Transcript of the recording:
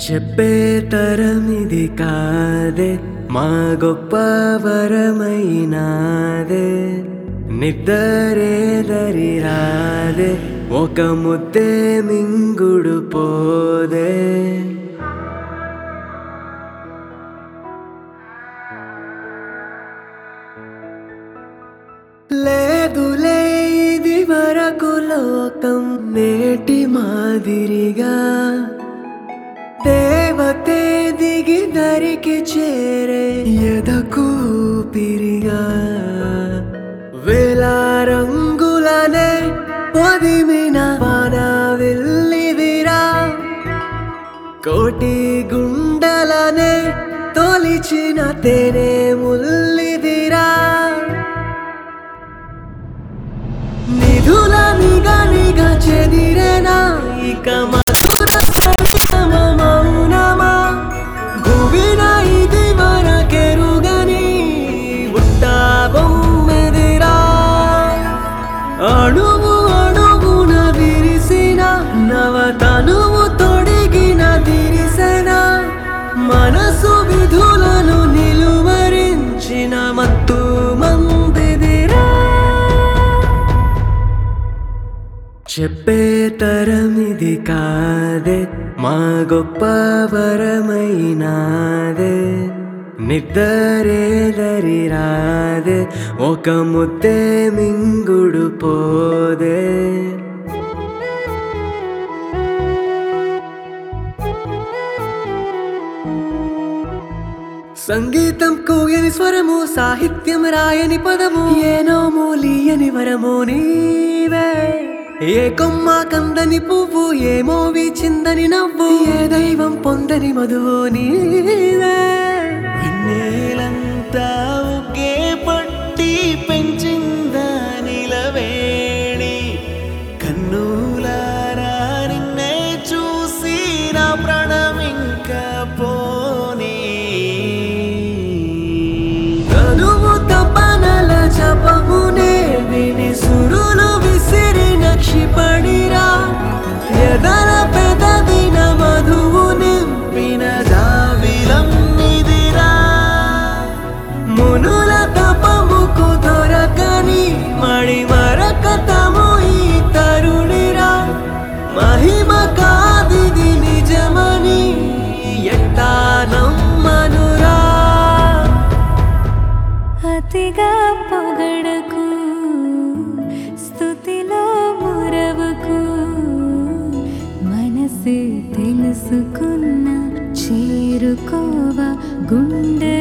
చెప్పే తరం ఇది కాదే మా గొప్ప వరమైనాదే నిద్దరే దరి రాదే ఒక ముద్దే మింగుడు పోదే లేదులే ఇది వరకు లోకం నేటి మాదిరిగా దేవతే దిగి దరికి చేరే ఎదకు పిరిగా వేల రంగులనే పొదిమిన వాన వెళ్ళివిరా కోటి గుండలనే తొలిచిన తేనె ముల్లిదిరా నిధుల నిగనిగా చెదిరేనా ఇక మధుర పరిణమ మౌనమా గువిన ఇది వరకెరుగని బుట్ట బొమ్మెదిరా అణువు అణువున విరిసిన నవతనువు తొడిగిన దిరిసెన మనసు విధులను నిలువరించిన మత్తు మందిదిరా చెప్పే తరం ఇది కాదే మా గొప్ప వరమైనాదే నిద్దరే దరి రాదే ఒక ముద్దే మింగుడు పోదే సంగీతం కూయని స్వరము సాహిత్యం రాయని పదము ఏనో మూలియని వరము నీవే ఏ కొమ్మ కందని పువ్వు ఏమో చిందని నవ్వు ఏ దైవం పొందని మధువు నీవే వెన్నెలంతా ఒకే పట్టి పెంచిందా నిలవేణి కన్నులారా నిన్నే చూసి నా ప్రాణం ఇంకా పోనీ తనువు తపనల జపమునే విని సురులు విసిరిన క్షిపణిరా ఎదల పెదవిన మధువు నింపిన జావిలం నిదిరా మునుల తపముకు దొరకని మణి మరకతము ఈ తరుణిరా మహిమ కాదిది నిజమని ఎట్టా నమ్మనురా అతిగా పొగడకు స్థుతిలో మురవకు మనసు తెలుసుకున్న చేరుకోవ గుండె